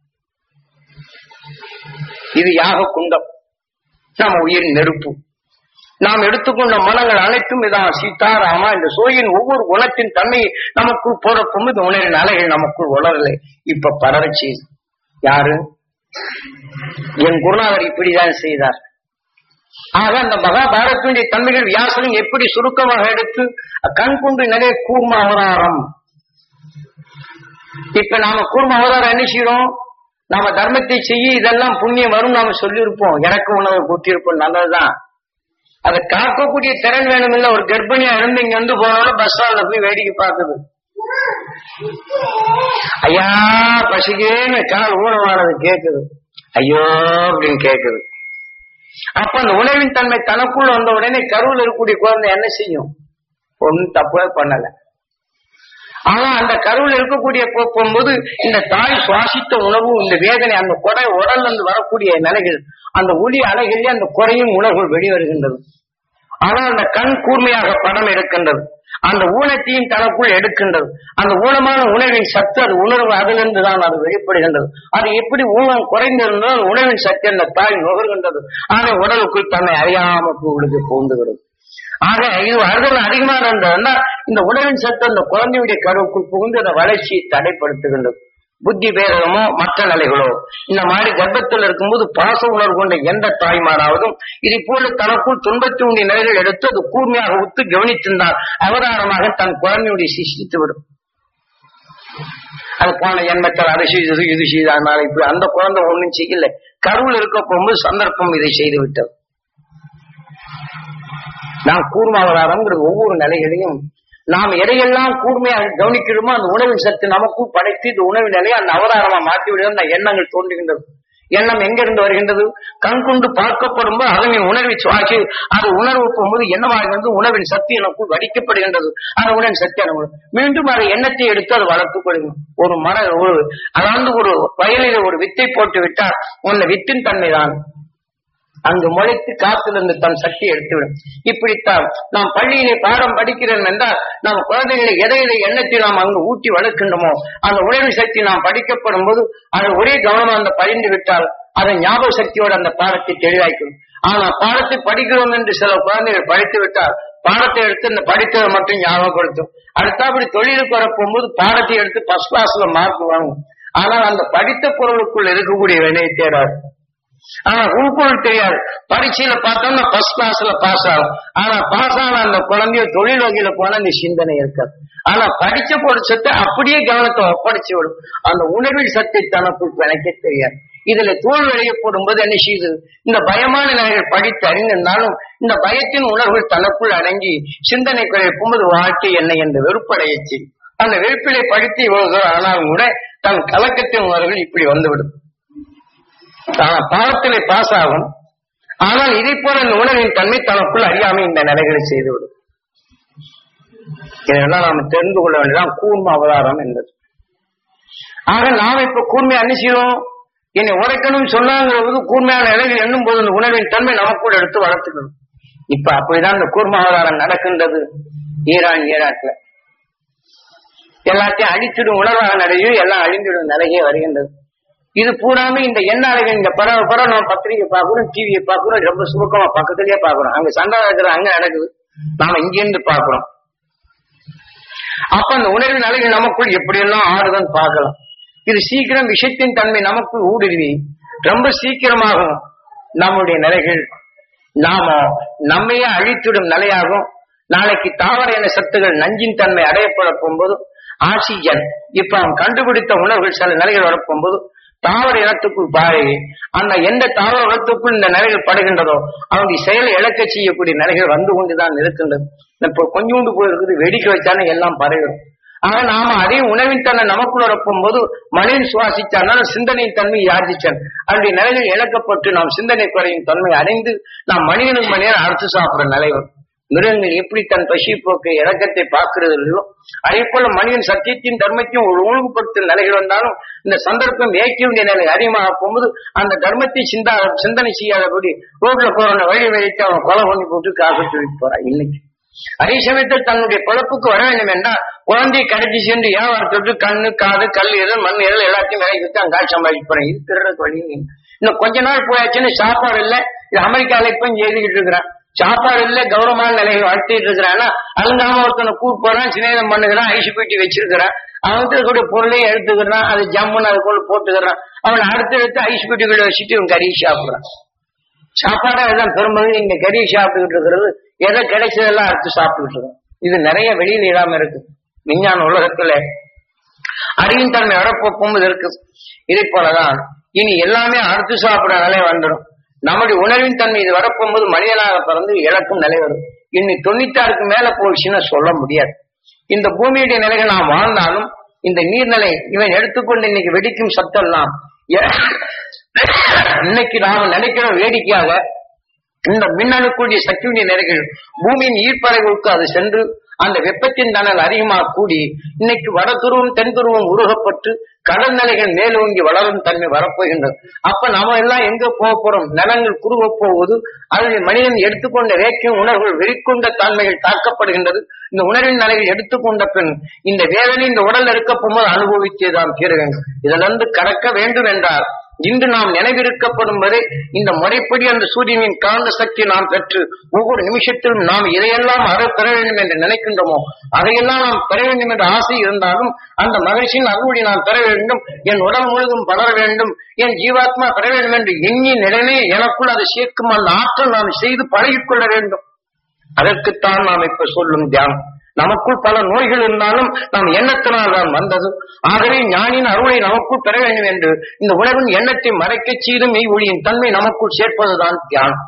இது யாக குண்டம் நம்ம உயிர் நெருப்பு நாம் எடுத்துக்கொண்ட மனங்கள் அனைத்தும் இதான் சீதாராமா இந்த சோயின் ஒவ்வொரு குணத்தின் தன்மையை நமக்குள் போறப்போம் இந்த உணரின் அலைகள் நமக்குள் உணரலை இப்ப பரவச்சி யாரு என் குருநாதர் இப்படிதான் செய்தார் ஆக அந்த மகாபாரத்தினுடைய தன்மைகள் வியாசனம் எப்படி சுருக்கமாக எடுத்து கண் கொண்டு நிறைய கூர்ம அவதாரம் இப்ப நாம கூர்ம அவதாரம் என்ன செய்யறோம் நாம தர்மத்தை செய்ய இதெல்லாம் புண்ணியம் வரும் நாம சொல்லியிருப்போம் எனக்கு உணவு கூட்டியிருப்போம் நல்லதுதான் அதை காக்கக்கூடிய திறன் வேணும் இல்ல ஒரு கர்ப்பிணியா இருந்து இங்க வந்து போனாலும் பஸ் ஸ்டாண்ட்ல போய் வேடிக்கை பார்க்குது ஐயா பசிக்கேன்னு கால் ஊனமானது கேக்குது ஐயோ அப்படின்னு கேக்குது அப்ப அந்த உணவின் தன்மை தனக்குள்ள வந்த உடனே கருவில் இருக்கக்கூடிய குழந்தை என்ன செய்யும் ஒன்னும் தப்பே பண்ணல ஆனா அந்த கருவில் இருக்கக்கூடிய போ- போகும்போது இந்த தாய் சுவாசித்த உணவு இந்த வேதனை அந்த கொடை உடல்ல இருந்து வரக்கூடிய நிலைகள் அந்த ஒளி அலைகளிலே அந்த குறையும் உணர்வுகள் வெளிவருகின்றது ஆனால் அந்த கண் கூர்மையாக படம் எடுக்கின்றது அந்த ஊனத்தையும் தனக்குள் எடுக்கின்றது அந்த ஊனமான உணவின் சத்து அது உணர்வு அதிலிருந்து தான் அது வெளிப்படுகின்றது அது எப்படி ஊனம் குறைந்திருந்தால் உணவின் சத்து அந்த தாய் நுகர்கின்றது ஆக உடலுக்குள் தன்னை அறியாம உங்களுக்கு பூந்துகிறது ஆக இது அறுதல் அதிகமாக இருந்ததுன்னா இந்த உணவின் சத்து அந்த குழந்தையுடைய கருவுக்குள் புகுந்து அந்த வளர்ச்சியை தடைப்படுத்துகின்றது புத்தி பேரமோ மற்ற நிலைகளோ இந்த மாதிரி கர்ப்பத்தில் இருக்கும்போது பாச உணர்வு கொண்ட எந்த தாய்மாராவதும் இதை போல தனக்குள் துன்பத்தினுடைய நிலைகள் எடுத்து அது கூர்மையாக உத்து கவனித்திருந்தால் அவதாரமாக தன் குழந்தையுடைய சிஷித்து விடும் அது போன எண்ணத்தில் அதை செய்தது இது செய்ததுனால இப்படி அந்த குழந்தை ஒண்ணும் செய்யல கருவில் இருக்க போகும்போது சந்தர்ப்பம் இதை செய்து விட்டது நாம் கூர்மாவதாரம்ங்கிறது ஒவ்வொரு நிலைகளையும் நாம் எதையெல்லாம் கூர்மையாக கவனிக்கிறோமோ அந்த உணவின் சத்து நமக்குள் படைத்து இந்த உணவின் நிலையை அந்த அவதாரமா மாற்றி விடுகிறது அந்த எண்ணங்கள் தோன்றுகின்றது எண்ணம் எங்கிருந்து வருகின்றது கண் கொண்டு பார்க்கப்படும் போது அதனின் உணர்வை சுவாசி அது உணர்வு போகும்போது என்னவாகிறது உணவின் சக்தி எனக்குள் வடிக்கப்படுகின்றது அந்த உணவின் சக்தி எனக்கு மீண்டும் அதை எண்ணத்தை எடுத்து அது வளர்த்துக் கொள்ளும் ஒரு மன ஒரு அதாவது ஒரு வயலில் ஒரு வித்தை போட்டு விட்டால் உன்னை வித்தின் தன்மைதான் அங்கு முளைத்து காத்திலிருந்து தன் சக்தி எடுத்துவிடும் இப்படித்தான் நாம் பள்ளியிலே பாடம் படிக்கிறோம் என்றால் நம்ம குழந்தைகளை எதை எதை எண்ணத்தை நாம் அங்கு ஊட்டி வளர்க்கின்றோமோ அந்த உணர்வு சக்தி நாம் படிக்கப்படும் போது அது ஒரே கவனம் அந்த பதிந்து விட்டால் அதை ஞாபக சக்தியோடு அந்த பாடத்தை தெளிவாக்கும் ஆனா பாடத்தை படிக்கிறோம் என்று சில குழந்தைகள் படித்து விட்டால் பாடத்தை எடுத்து இந்த படித்ததை மட்டும் ஞாபகப்படுத்தும் அடுத்தபடி தொழிலுக்கு வரப்போகும்போது பாடத்தை எடுத்து ஃபர்ஸ்ட் கிளாஸ்ல மார்க் வாங்கும் ஆனால் அந்த படித்த பொருளுக்குள் இருக்கக்கூடிய வினையை தேடாது ஆனா உள்பொருள் தெரியாது பரீட்சையில பார்த்தோம்னா ஃபர்ஸ்ட் கிளாஸ்ல பாஸ் ஆகும் ஆனா பாஸ் ஆன அந்த குழந்தைய தொழில் வகையில போனா இந்த சிந்தனை இருக்காது ஆனா படிச்ச பொருட்சத்தை அப்படியே கவனத்தை ஒப்படைச்சு விடும் அந்த உணர்வில் சத்தை தனக்குள் பிணைக்க தெரியாது இதுல தோல்வி அடையப்படும் போது என்ன செய்யுது இந்த பயமான நிலைகள் படித்து அறிந்திருந்தாலும் இந்த பயத்தின் உணர்வுகள் தனக்குள் அடங்கி சிந்தனை குறைப்பும்போது வாழ்க்கை என்ன என்று வெறுப்படையச்சு அந்த வெறுப்பிலை படித்து இவ்வளவு தூரம் ஆனாலும் கூட தன் கலக்கத்தின் உணர்வுகள் இப்படி வந்துவிடும் ஆனா பாவத்திலே பாஸ் ஆகும் ஆனால் இதை போல இந்த உணவின் தன்மை தனக்குள் அறியாமை இந்த நிலைகளை செய்துவிடும் இதெல்லாம் நாம தெரிந்து கொள்ள வேண்டியதான் கூர்ம அவதாரம் என்பது ஆக நாம் இப்ப கூர்மையா என்ன செய்யறோம் என்னை உரைக்கணும் சொன்னாங்கிற போது கூர்மையான நிலைகள் எண்ணும் போது இந்த உணவின் தன்மை நமக்குள் எடுத்து வளர்த்துக்கணும் இப்ப அப்படிதான் இந்த கூர்ம அவதாரம் நடக்கின்றது ஈரான் ஈராக்ல எல்லாத்தையும் அழிச்சிடும் உணர்வாக நடையும் எல்லாம் அழிந்திடும் நிலையே வருகின்றது இது பூராமே இந்த எண்ண அலைகள் இந்த பரவ பரவ நம்ம பத்திரிகை பார்க்கிறோம் டிவியை பார்க்கிறோம் ரொம்ப சுருக்கமா பக்கத்துலயே பார்க்கிறோம் அங்க சண்டை நடக்கிற அங்க நடக்குது நாம இங்க இருந்து பார்க்கிறோம் அப்ப அந்த உணர்வின் அலைகள் நமக்குள் எப்படியெல்லாம் ஆடுதுன்னு பார்க்கலாம் இது சீக்கிரம் விஷயத்தின் தன்மை நமக்குள் ஊடுருவி ரொம்ப சீக்கிரமாகும் நம்முடைய நிலைகள் நாம நம்மையே அழித்திடும் நிலையாகும் நாளைக்கு தாவர இன சத்துகள் நஞ்சின் தன்மை அடையப்பட போகும்போது ஆக்சிஜன் இப்ப அவன் கண்டுபிடித்த உணவுகள் சில நிலைகள் வரப்போகும்போது தாவர இனத்துக்குள் பாரு அந்த எந்த தாவர இனத்துக்குள் இந்த நிலைகள் படுகின்றதோ அவனுடைய செயலை இழக்க செய்யக்கூடிய நிலைகள் வந்து கொண்டுதான் இருக்கின்றது இப்போ கொஞ்சோண்டு போய் இருக்குது வெடிக்க வச்சாலும் எல்லாம் பரவிடும் ஆக நாம அதே உணவின் தன்னை நமக்குள்ள இருக்கும் போது மனிதன் சுவாசிச்சானால் சிந்தனையின் தன்மை யார்ஜிச்சான் அதனுடைய நிலையில் இழக்கப்பட்டு நாம் சிந்தனை குறையும் தன்மை அடைந்து நாம் மனிதனுக்கு மனிதன் அறுத்து சாப்பிடுற நிலை வரும் மிருகங்கள் எப்படி தன் பசி போக்கு இறக்கத்தை பார்க்கிறதில்லோ அதே போல மனிதன் சத்தியத்தின் தர்மத்தையும் ஒரு ஒழுங்குபடுத்தும் நிலைகள் வந்தாலும் இந்த சந்தர்ப்பம் ஏற்க வேண்டிய நிலை அதிகமாக போகும்போது அந்த தர்மத்தை சிந்தா சிந்தனை செய்யாதபடி ரோட்ல போறவன வழி வழித்து அவன் கொலை பண்ணி போட்டு காக்க சொல்லிட்டு போறான் இன்னைக்கு அதே சமயத்தில் தன்னுடைய பிழப்புக்கு வர வேண்டும் என்றால் குழந்தையை கடைச்சி சென்று வியாபாரத்தோடு கண்ணு காது கல் எதல் மண் எதல் எல்லாத்தையும் விலைக்கு விட்டு அங்க காசு சம்பாதிச்சு போறேன் இது திருடுறதுக்கு வழி இல்லை. இன்னும் கொஞ்ச நாள் போயாச்சுன்னு சாப்பாடு இல்ல இது அமெரிக்கால இப்ப இங்க எழுதிக்கிட்டு இருக்கிறான் சாப்பாடு இல்ல கௌரவமான நிலையில் வளர்த்திட்டு இருக்கிறான்னா அழுங்காம ஒருத்தனை கூட்டு போறான் சிநேகம் பண்ணுகிறான் ஐசி பெட்டி வச்சிருக்கிறான் அவன்கிட்ட கூட பொருளையும் எடுத்துக்கிறான் அது ஜம்முன்னு அதுக்குள்ள போட்டுக்கிறான் அவன் அடுத்து எடுத்து ஐஸ் பெட்டிக்குள்ள வச்சுட்டு இவன் கறி சாப்பிடுறான் சாப்பாடா எல்லாம் பெரும்பகுதி இங்க கறி சாப்பிட்டுக்கிட்டு இருக்கிறது எதை கிடைச்சதெல்லாம் அறுத்து சாப்பிட்டுக்கிட்டு இருக்கோம் இது நிறைய வெளியில இல்லாம இருக்கு விஞ்ஞான உலகத்துல அறிவின் தன்மை வரப்போகும்போது இருக்கு இதே போலதான் இனி எல்லாமே அறுத்து சாப்பிடுற நிலை வந்துடும் நம்முடைய உணர்வின் தன்மை இது வரப்போகும்போது மனிதனாக பிறந்து இழக்கும் நிலை வரும் இனி தொண்ணூத்தாறுக்கு மேல போயிடுச்சுன்னா சொல்ல முடியாது இந்த பூமியுடைய நிலைகள் நாம் வாழ்ந்தாலும் இந்த நீர்நிலை இவன் எடுத்துக்கொண்டு இன்னைக்கு வெடிக்கும் சத்தம்லாம் எ- இன்னைக்கு நாம நினைக்கிற வேடிக்கையாக இந்த மின்னணுக்குரிய சக்தியுடைய நிலைகள் பூமியின் ஈர்ப்பறைகளுக்கு அது சென்று அந்த வெப்பத்தின் தணல் அதிகமாக கூடி இன்னைக்கு வட துருவம் தென் துருவம் உருகப்பட்டு கடல் நிலைகள் மேலோங்கி வளரும் தன்மை வரப்போகின்றது அப்ப நாம எல்லாம் எங்க போக போறோம் நிலங்கள் குறுக போவது அதில் மனிதன் எடுத்துக்கொண்ட வேக்கியம் உணர்வுகள் வெறிக்கொண்ட தன்மைகள் தாக்கப்படுகின்றது இந்த உணர்வின் நிலைகள் எடுத்துக்கொண்ட பின் இந்த வேதனை இந்த உடல் எடுக்க போகும்போது அனுபவித்தே தான் தீர வேண்டும் இதிலிருந்து கடக்க வேண்டும் என்றால் இன்று நாம் நினைவிருக்கப்படும் வரை இந்த முறைப்படி அந்த சூரியனின் காந்த சக்தி நாம் பெற்று ஒவ்வொரு நிமிஷத்திலும் நாம் இதையெல்லாம் அற பெற வேண்டும் என்று நினைக்கின்றோமோ அதையெல்லாம் நாம் பெற வேண்டும் என்ற ஆசை இருந்தாலும் அந்த மகிழ்ச்சியின் அருளை நாம் பெற வேண்டும் என் உடல் முழுதும் பலர வேண்டும் என் ஜீவாத்மா பெற வேண்டும் என்று எண்ணி நிலைமை எனக்குள் அதை சேர்க்கும் அந்த ஆற்றல் நாம் செய்து பழகிக்கொள்ள வேண்டும் அதற்குத்தான் நாம் இப்ப சொல்லும் தியானம் நமக்குள் பல நோய்கள் இருந்தாலும் நாம் எண்ணத்தினால் தான் வந்தது ஆகவே ஞானின் அருளை நமக்குள் பெற வேண்டும் என்று இந்த உலகின் எண்ணத்தை மறைக்கச் செய்து மெய் ஒளியின் தன்மை நமக்குள் சேர்ப்பதுதான் தியானம்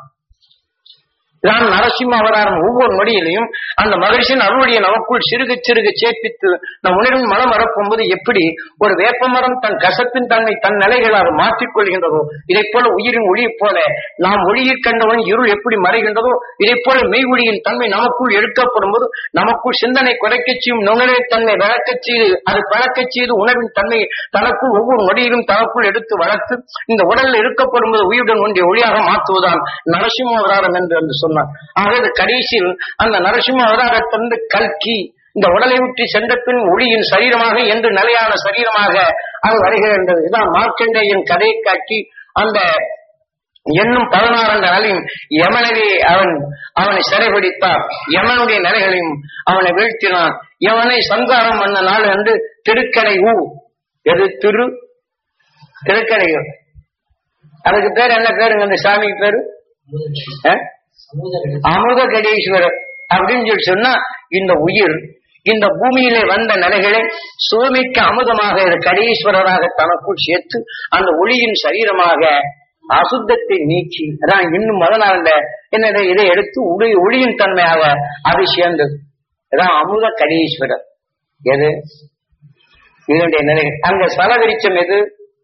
தான் நரசிம்ம அவதாரம் ஒவ்வொரு நொடியிலையும் அந்த மகிழ்ச்சியின் அருளுடைய நமக்குள் சிறுக சிறுக சேர்ப்பித்து நம் உணர்வின் மனம் வரப்போகும்போது எப்படி ஒரு வேப்பமரம் தன் கசப்பின் தன்மை தன் நிலைகளாக மாற்றிக் கொள்கின்றதோ இதை போல உயிரின் ஒளியைப் போல நாம் ஒளியில் கண்டவன் இருள் எப்படி மறைகின்றதோ இதை போல மெய் ஒளியின் தன்மை நமக்குள் எடுக்கப்படும் போது நமக்குள் சிந்தனை குறைக்கச் செய்யும் நுணர்வின் தன்மை வளர்க்கச் செய்து அது பழக்கச் செய்து உணர்வின் தன்மை தனக்குள் ஒவ்வொரு நொடியிலும் தனக்குள் எடுத்து வளர்த்து இந்த உடலில் இருக்கப்படும் போது உயிருடன் ஒன்றிய ஒளியாக மாற்றுவதுதான் நரசிம்ம அவதாரம் என்று என்று சொன்னார் ஆகவே கடைசியில் அந்த நரசிம்ம அவதாரத்திலிருந்து கல்கி இந்த உடலை விட்டு சென்ற பின் ஒளியின் சரீரமாக என்று நிலையான சரீரமாக அது வருகின்றது இதான் மார்க்கண்டேயன் கதையை காட்டி அந்த என்னும் பதினாறு நாளையும் யமனவே அவன் அவனை சிறைபிடித்தார் யமனுடைய நிலைகளையும் அவனை வீழ்த்தினான் யமனை சங்காரம் பண்ண நாள் என்று திருக்கடை ஊ எது திரு திருக்கடையூர் அதுக்கு பேர் என்ன பேருங்க அந்த சாமிக்கு பேரு அஹ்? அமுத கடீஸ்வரர் அப்படின்னு சொல்லி சொன்னா இந்த உயிர் இந்த பூமியிலே வந்த நிலைகளை சுவமிக்க அமுதமாக இது கடீஸ்வரராக தனக்குள் சேர்த்து அந்த ஒளியின் சரீரமாக அசுத்தத்தை நீக்கி அதான் இன்னும் முதல் என்னது இதை எடுத்து ஒளி ஒளியின் தன்மையாக அது சேர்ந்தது அதான் அமுத கடீஸ்வரர் எது இதனுடைய நிலைகள் அங்க சலவிரிச்சம் எது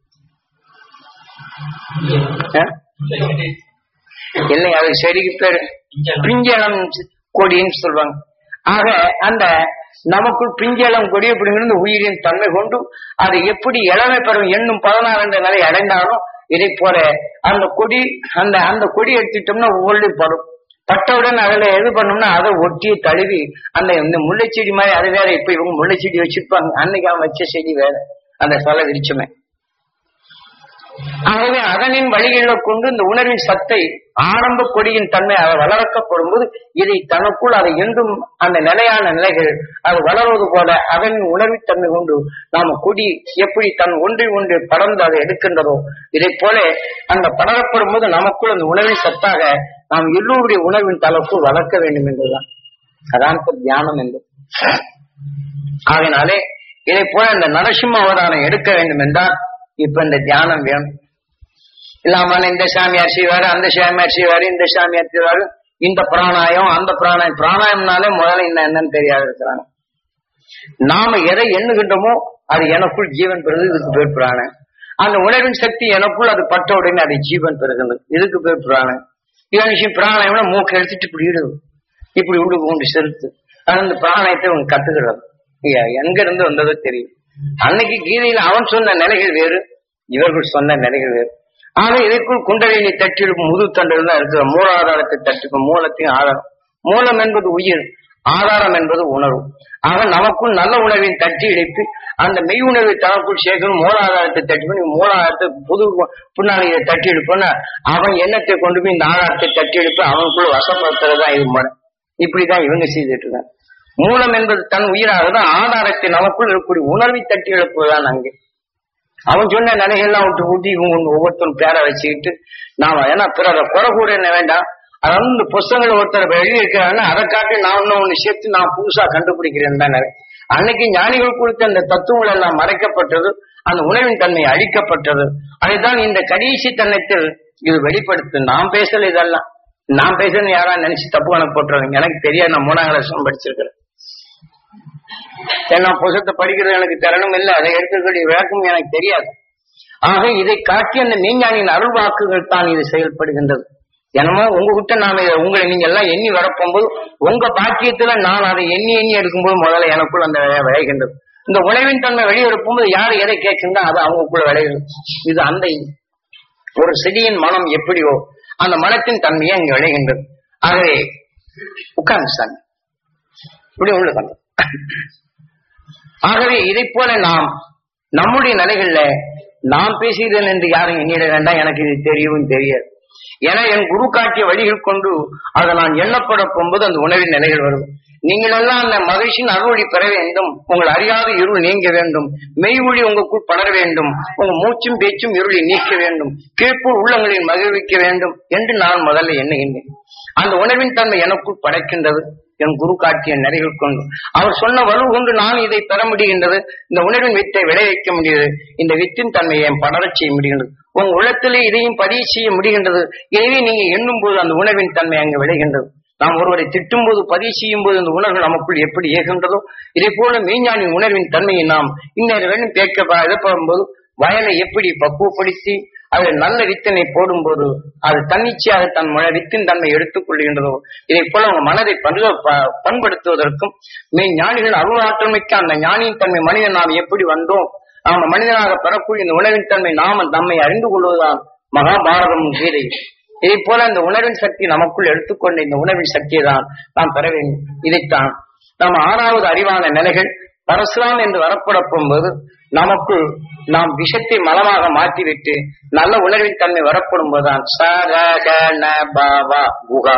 அஹ்? இல்லை அது செடிக்கு பேரு பிஞ்சளம் கொடின்னு சொல்லுவாங்க ஆக அந்த நமக்குள் பிஞ்சளம் கொடி அப்படிங்கிறது உயிரின் தன்மை கொண்டு அது எப்படி இளமை பெறும் என்னும் பதினாறு என்ற நிலை அடைந்தாலும் இதை போல அந்த கொடி அந்த அந்த கொடி எடுத்துட்டோம்னா ஒவ்வொரு படும் பட்டவுடன் அதுல எது பண்ணோம்னா அதை ஒட்டி தழுவி அந்த இந்த முல்லைச்செடி மாதிரி அது வேற இப்ப இவங்க முல்லைச்செடி வச்சிருப்பாங்க அன்னைக்கு அவன் வச்ச செடி வேற அந்த சல விரிச்சமே ஆகவே அதனின் வழிகளில் கொண்டு இந்த உணர்வின் சத்தை ஆரம்ப கொடியின் தன்மை அதை வளர்க்கப்படும் போது இதை தனக்குள் அதை என்றும் அந்த நிலையான நிலைகள் அது வளர்வது போல அதன் உணர்வின் தன்மை கொண்டு நாம கொடி எப்படி தன் ஒன்றை ஒன்று படர்ந்து அதை எடுக்கின்றதோ இதை போல அந்த படரப்படும் போது நமக்குள் அந்த உணவின் சத்தாக நாம் எல்லோருடைய உணர்வின் தலைக்குள் வளர்க்க வேண்டும் என்பதுதான் அதான் இப்ப தியானம் என்பது ஆகினாலே இதை போல இந்த நரசிம்ம அவதாரம் எடுக்க வேண்டும் என்றால் இப்ப இந்த தியானம் வேணும் இல்லாமல் இந்த சாமியார் செய்வாரு அந்த சாமியார் செய்வாரு இந்த சாமியார் செய்வாரு இந்த பிராணாயம் அந்த பிராணாயம் பிராணாயம்னாலே முதல்ல என்ன என்னன்னு தெரியாது இருக்கிறாங்க நாம எதை எண்ணுகின்றோமோ அது எனக்குள் ஜீவன் பெறுது இதுக்கு பேர் பிராணன் அந்த உணர்வின் சக்தி எனக்குள் அது பட்ட உடனே அது ஜீவன் பெறுகிறது இதுக்கு பேர் பிராணன் இதன் விஷயம் பிராணம் மூக்கை எடுத்துட்டு இப்படி இடு இப்படி உள்ள கொண்டு செலுத்து அது அந்த பிராணயத்தை அவங்க கத்துக்கிறது ஐயா, எங்க இருந்து வந்ததோ தெரியும் அன்னைக்கு கீதையில அவன் சொன்ன நிலைகள் வேறு இவர்கள் சொன்ன நிலைகள் வேறு ஆக இதற்குள் குண்டலினி தட்டிருக்கும் முது தண்டில் தான் இருக்கிற மூலாதாரத்தை தட்டிருக்கும் மூலத்தையும் ஆதாரம் மூலம் என்பது உயிர் ஆதாரம் என்பது உணர்வு ஆக நமக்குள் நல்ல உணர்வின் தட்டி இழைத்து அந்த மெய் உணர்வை தனக்குள் சேர்க்கணும் மூலாதாரத்தை தட்டி பண்ணி மூலாதாரத்தை புது புண்ணாடி இதை தட்டி எடுப்போம்னா அவன் எண்ணத்தை கொண்டு போய் இந்த ஆதாரத்தை தட்டி எடுத்து அவனுக்குள்ள வசப்படுத்துறது தான் இது முறை இப்படிதான் இவங்க செய்துட்டு இருக்காங்க மூலம் என்பது தன் உயிராக தான் ஆதாரத்தை நமக்குள் இருக்கக்கூடிய உணர்வை தட்டி எழுப்புவதுதான் அங்கே அவன் சொன்ன நிலைகள்லாம் விட்டு ஊட்டி இவங்க ஒண்ணு ஒவ்வொருத்தரும் பேரை வச்சுக்கிட்டு நாம ஏன்னா பிறரை குறை கூட என்ன வேண்டாம் அதாவது இந்த புஸ்தகங்கள் ஒருத்தர் எழுதி இருக்கிறாங்கன்னா அதை காட்டி நான் இன்னும் ஒண்ணு சேர்த்து நான் புதுசா கண்டுபிடிக்கிறேன் தான் அன்னைக்கு ஞானிகள் குறித்த அந்த தத்துவங்கள் எல்லாம் மறைக்கப்பட்டது அந்த உணவின் தன்மை அழிக்கப்பட்டது அதுதான் இந்த கடைசி தன்னத்தில் இது வெளிப்படுத்து நான் பேசல இதெல்லாம் நான் பேசுறேன்னு யாரா நினைச்சு தப்பு கணக்கு போட்டுறாங்க எனக்கு தெரியாது நான் மூணாம் கிளாஸ் படிச்சிருக்கிறேன் ஏன்னா புத்தகத்தை படிக்கிறது எனக்கு திறனும் இல்லை அதை எடுக்கக்கூடிய விளக்கம் எனக்கு தெரியாது ஆக இதை காட்டி அந்த மெய்ஞானியின் அருள் வாக்குகள் தான் இது செயல்படுகின்றது என்னமோ உங்ககிட்ட நாம இதை- உங்களை நீங்க எல்லாம் எண்ணி வரப்போகும்போது உங்க பாக்கியத்துல நான் அதை எண்ணி எண்ணி எடுக்கும்போது முதல்ல எனக்குள்ள அந்த விளை- விளைகின்றது இந்த உணவின் தன்மை வெளியெடுக்கும்போது யார் எதை கேட்குங்க அது அவங்களுக்குள்ள விளைகிறது இது அந்த ஒரு செடியின் மனம் எப்படியோ அந்த மனத்தின் தன்மையை அங்க விளைகின்றது ஆகவே உட்கார்ந்து சாமி இப்படி உள்ள கண்டு ஆகவே இதை போல நாம் நம்முடைய நிலைகள்ல நான் பேசுகிறேன் என்று யாரும் எண்ணிட வேண்டாம் எனக்கு இது தெரியவும் தெரியாது என என் குரு காட்டிய வழிகள் கொண்டு அதை நான் எண்ணப்பட போகும்போது அந்த உணவின் நிலைகள் வரும் நீங்கள் எல்லாம் அந்த மகிழ்ச்சியின் அருளொளி பெற வேண்டும் உங்கள் அறியாத இருள் நீங்க வேண்டும் மெய் ஒளி உங்களுக்குள் படர வேண்டும் உங்க மூச்சும் பேச்சும் இருளை நீக்க வேண்டும் கீழ்ப்பூர் உள்ளங்களில் மகிழ்விக்க வேண்டும் என்று நான் முதல்ல எண்ணுகின்றேன் அந்த உணர்வின் தன்மை எனக்குள் படைக்கின்றது என் குரு காட்டிய நிறைகள் கொண்டு அவர் சொன்ன வலு கொண்டு நான் இதை பெற முடிகின்றது இந்த உணர்வின் வித்தை விளைவிக்க முடியுது இந்த வித்தின் தன்மையை என் படரச் செய்ய முடிகின்றது உங்க உள்ளத்திலே இதையும் பதிவு செய்ய முடிகின்றது எனவே நீங்க எண்ணும் போது அந்த உணர்வின் தன்மை அங்கு விளைகின்றது நாம் ஒருவரை திட்டும் போது பதிவு செய்யும் போது அந்த உணர்வு நமக்குள் எப்படி ஏகின்றதோ இதே போல மெய்ஞானி உணர்வின் தன்மையை நாம் இன்னொரு வேணும் கேட்க எதிர்பார்க்கும் போது வயலை எப்படி பக்குவப்படுத்தி அது நல்ல வித்தினை போடும்போது அது தன்னிச்சையாக தன் மன வித்தின் தன்மை எடுத்துக் கொள்கின்றதோ இதை போல உங்க மனதை பண்பு ப- பண்படுத்துவதற்கும் மெய் ஞானிகள் அருளாற்றல் மிக்க அந்த ஞானியின் தன்மை மனிதன் நாம் எப்படி வந்தோம் நாம மனிதனாக பெறக்கூடிய இந்த உணவின் தன்மை நாம நம்மை அறிந்து கொள்வதுதான் மகாபாரதம் கீதை இதை போல இந்த உணர்வின் சக்தி நமக்குள் எடுத்துக்கொண்ட இந்த உணர்வின் சக்தியை தான் நாம் பெற வேண்டும் இதைத்தான் நம்ம ஆறாவது அறிவான நிலைகள் பரசுராம் என்று வரப்பட போகும்போது நமக்குள் நாம் விஷத்தை மலமாக மாற்றிவிட்டு நல்ல உணர்வின் தன்மை வரப்படும் போதுதான் ச ர க ந ப வ குகா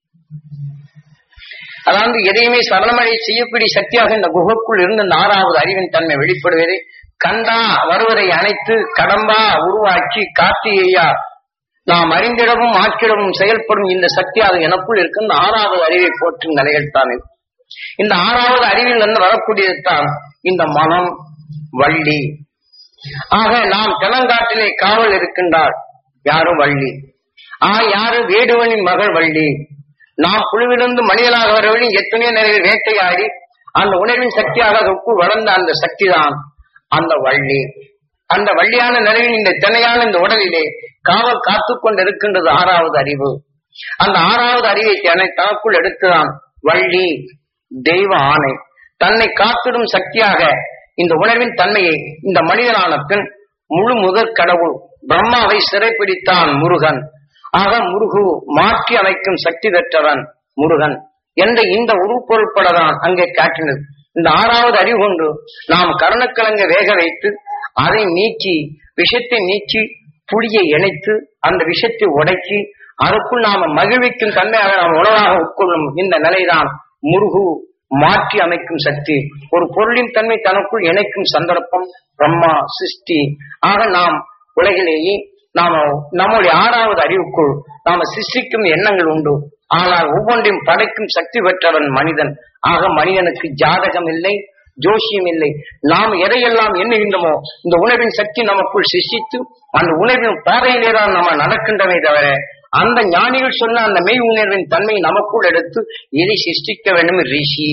அதாவது எதையுமே சரணமடை செய்யக்கூடிய சக்தியாக இந்த குகைக்குள் இருந்து இந்த ஆறாவது அறிவின் தன்மை வெளிப்படுவதை கண்டா வருவதை அணைத்து கடம்பா உருவாக்கி கார்த்திகேயா நாம் அறிந்திடவும் ஆக்கிடவும் செயல்படும் இந்த சக்தி அது எனக்குள் இருக்கு இந்த ஆறாவது அறிவை போற்றும் நிலைகள் தான் இது இந்த ஆறாவது அறிவில் இருந்து வரக்கூடியதுதான் இந்த மனம் வள்ளி ஆக நாம் தெலங்காட்டிலே காவல் இருக்கின்றார் யாரும் வள்ளி ஆ யாரு வேடுவனின் மகள் வள்ளி நாம் குழுவிலிருந்து மனிதனாக வரவழி எத்தனையோ நிறைய வேட்டையாடி அந்த உணர்வின் சக்தியாக அதற்குள் வளர்ந்த அந்த சக்தி தான் அந்த வள்ளி அந்த வள்ளியான நிலையில் இந்த திணையான இந்த உடலிலே காவல் காத்து கொண்டு இருக்கின்றது ஆறாவது அறிவு அந்த ஆறாவது அறிவை தன்னை தனக்குள் எடுத்துதான் வள்ளி தெய்வ ஆணை தன்னை காத்திடும் சக்தியாக இந்த உணர்வின் தன்மையை இந்த மனிதனான பின் முழு முதற் கடவுள் பிரம்மாவை சிறைப்பிடித்தான் முருகன் ஆக முருகு மாற்றி அமைக்கும் சக்தி பெற்றவன் முருகன் என்ற இந்த உருப்பொருட்படதான் அங்கே காட்டினது இந்த ஆறாவது அறிவு கொண்டு நாம் கருணக்கிழங்க வேக வைத்து அதை நீக்கி விஷத்தை நீக்கி புளியை இணைத்து அந்த விஷத்தை உடைக்கி அதற்குள் நாம மகிழ்விக்கும் தன்மையாக நாம் உணவாக உட்கொள்ளும் இந்த நிலைதான் முருகு மாற்றி அமைக்கும் சக்தி ஒரு பொருளின் தன்மை தனக்குள் இணைக்கும் சந்தர்ப்பம் பிரம்மா சிருஷ்டி ஆக நாம் உலகிலேயே நாம நம்முடைய ஆறாவது அறிவுக்குள் நாம சிருஷ்டிக்கும் எண்ணங்கள் உண்டு ஆனால் ஒவ்வொன்றையும் படைக்கும் சக்தி பெற்றவன் மனிதன் ஆக மனிதனுக்கு ஜாதகம் இல்லை ஜோசியம் இல்லை நாம் எதையெல்லாம் எண்ணுகின்றோமோ இந்த உணர்வின் சக்தி நமக்குள் சிருஷ்டித்து அந்த உணர்வின் பாதையிலே தான் நம்ம நடக்கின்றமே தவிர அந்த ஞானிகள் சொன்ன அந்த மெய் உணர்வின் தன்மை நமக்குள் எடுத்து இதை சிருஷ்டிக்க வேண்டும் ரிஷி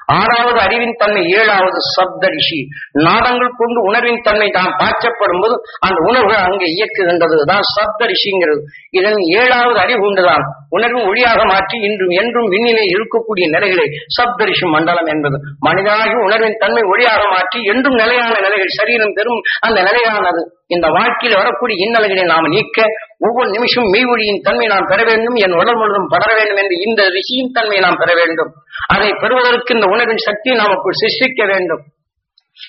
ஆறாவது அறிவின் தன்மை ஏழாவது சப்த ரிஷி நாதங்கள் கொண்டு உணர்வின் தன்மை தான் பாய்ச்சப்படும் போது அந்த உணர்வு அங்கே இயக்குகின்றது தான் சப்த ரிஷிங்கிறது இதன் ஏழாவது அறிவு உண்டுதான் உணர்வு ஒளியாக மாற்றி இன்றும் என்றும் விண்ணிலே இருக்கக்கூடிய நிலைகளை சப்த ரிஷி மண்டலம் என்பது மனிதனாகி உணர்வின் தன்மை ஒளியாக மாற்றி என்றும் நிலையான நிலைகள் சரீரம் பெறும் அந்த நிலையானது இந்த வாழ்க்கையில் வரக்கூடிய இன்னல்களை நாம் நீக்க ஒவ்வொரு நிமிஷம் மெய் ஒளியின் தன்மை நாம் பெற வேண்டும் என் உடல் முழுவதும் படர வேண்டும் என்று இந்த ரிஷியின் தன்மையை நாம் பெற வேண்டும் அதை பெறுவதற்கு இந்த உணர்வின் சக்தியை நமக்குள் சிருஷ்டிக்க வேண்டும்